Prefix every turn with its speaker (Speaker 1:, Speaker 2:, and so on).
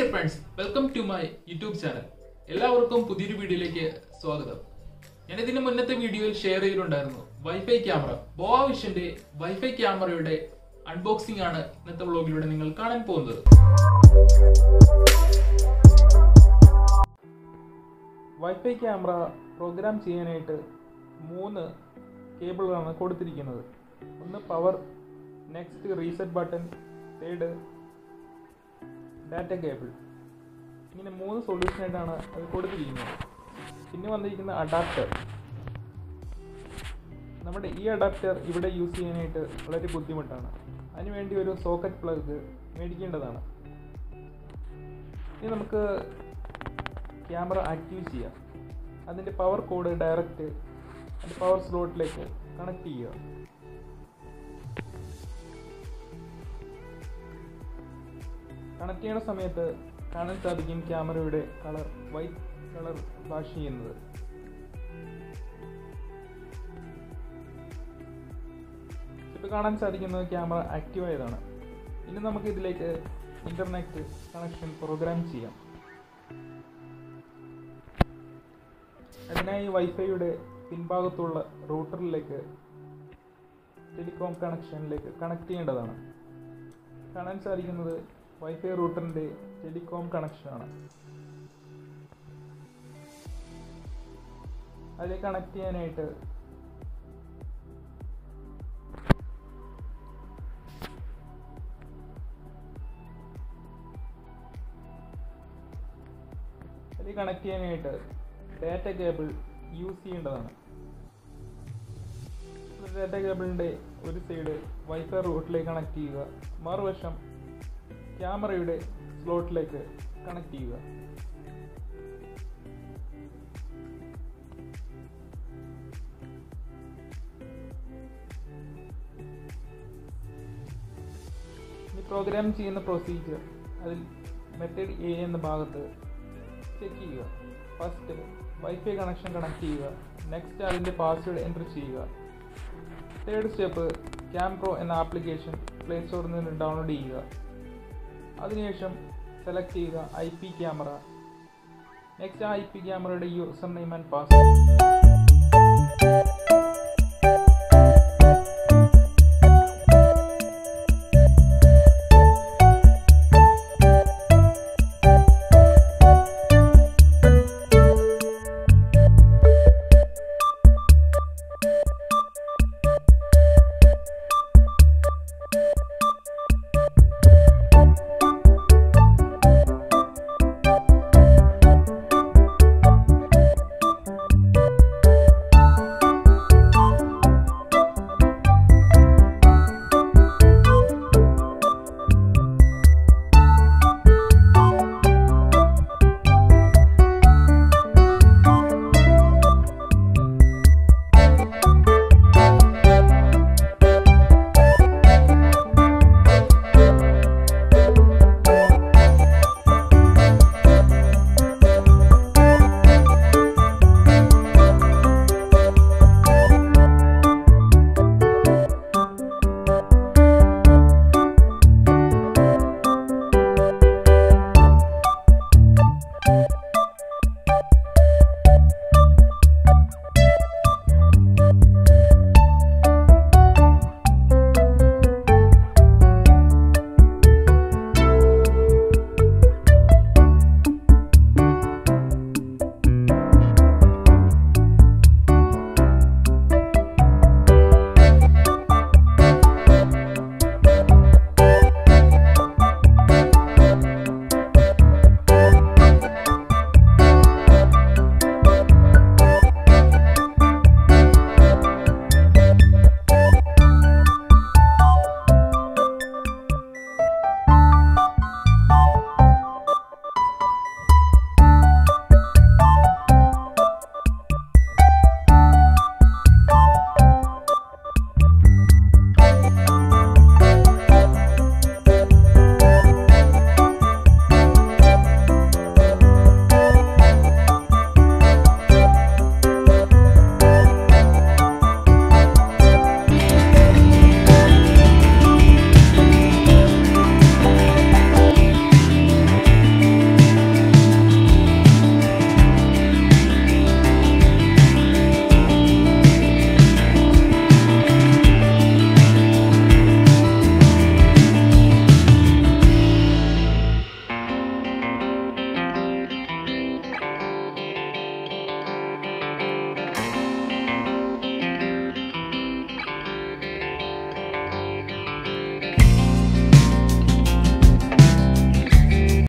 Speaker 1: dear friends welcome to my YouTube channel എല്ലാവർക്കും പുതിയൊരു വീഡിയോയിലേക്ക് സ്വാഗതം ഞാൻ ഇതിന് മുന്നത്തെ വീഡിയോയിൽ ഷെയർ ചെയ്തിട്ടുണ്ടായിരുന്നു വൈഫൈ ക്യാമറ ബോവ വിഷന്റെ വൈഫൈ ക്യാമറയുടെ അൺബോക്സിംഗ് ആണ് ഇന്നത്തെ വ്ളോഗിലൂടെ നിങ്ങൾ കാണാൻ പോകുന്നത് വൈഫൈ ക്യാമറ പ്രോഗ്രാം ചെയ്യാനായിട്ട് മൂന്ന് കേബിളാണ് കൊടുത്തിരിക്കുന്നത് ഒന്ന് power next reset button third data cable ഇങ്ങനെ മൂന്ന് സൊല്യൂഷനായിട്ടാണ് അത് കൊടുത്തിരിക്കുന്നത് പിന്നെ വന്നിരിക്കുന്ന അഡാപ്റ്റർ നമ്മുടെ ഈ അഡാപ്റ്റർ ഇവിടെ യൂസ് ചെയ്യാനായിട്ട് വളരെ ബുദ്ധിമുട്ടാണ് അതിനുവേണ്ടി ഒരു സോക്കറ്റ് പ്ലഗ് മേടിക്കേണ്ടതാണ് ഇനി നമുക്ക് ക്യാമറ ആക്റ്റീവ് ചെയ്യാം അതിൻ്റെ പവർ കോഡ് ഡയറക്റ്റ് അതിൻ്റെ പവർ സ്ലോട്ടിലേക്ക് കണക്ട് ചെയ്യുക കണക്ട് ചെയ്യുന്ന സമയത്ത് കാണാൻ സാധിക്കും ക്യാമറയുടെ കളർ വൈറ്റ് കളർ ഫ്ലാഷ് ചെയ്യുന്നത് ഇപ്പോൾ കാണാൻ സാധിക്കുന്നത് ക്യാമറ ആക്റ്റീവ് ആയതാണ് ഇനി നമുക്ക് ഇതിലേക്ക് ഇന്റർനെറ്റ് കണക്ഷൻ പ്രോഗ്രാം ചെയ്യാം അതിനായി വൈഫൈയുടെ പിൻഭാഗത്തുള്ള റൂട്ടറിലേക്ക് ടെലികോം കണക്ഷനിലേക്ക് കണക്ട് ചെയ്യേണ്ടതാണ് കാണാൻ സാധിക്കുന്നത് വൈഫൈ റൂട്ടറിൻ്റെ ടെലികോം കണക്ഷനാണ് അതിൽ കണക്ട് ചെയ്യാനായിട്ട് അതിൽ കണക്ട് ചെയ്യാനായിട്ട് ഡാറ്റ കേബിൾ യൂസ് ചെയ്യേണ്ടതാണ് ഡാറ്റ കേബിളിൻ്റെ ഒരു സൈഡ് വൈഫൈ റൂട്ടിലേക്ക് കണക്ട് ചെയ്യുക മറുവശം ക്യാമറയുടെ സ്ലോട്ടിലേക്ക് കണക്ട് ചെയ്യുക ഇനി പ്രോഗ്രാം ചെയ്യുന്ന പ്രൊസീജിയർ അതിൽ മെത്തേഡ് എ എന്ന ഭാഗത്ത് ചെക്ക് ചെയ്യുക ഫസ്റ്റ് വൈഫൈ കണക്ഷൻ കണക്ട് ചെയ്യുക നെക്സ്റ്റ് അതിൻ്റെ പാസ്വേഡ് എൻ്റർ ചെയ്യുക തേർഡ് സ്റ്റെപ്പ് ക്യാം പ്രോ എന്ന ആപ്ലിക്കേഷൻ പ്ലേ സ്റ്റോറിൽ നിന്ന് ഡൗൺലോഡ് ചെയ്യുക അതിനുശേഷം സെലക്ട് ചെയ്യുക I P camera next I P ക്യാമറയുടെ യൂസർ നെയിം ആൻഡ് പാസ്വേഡ്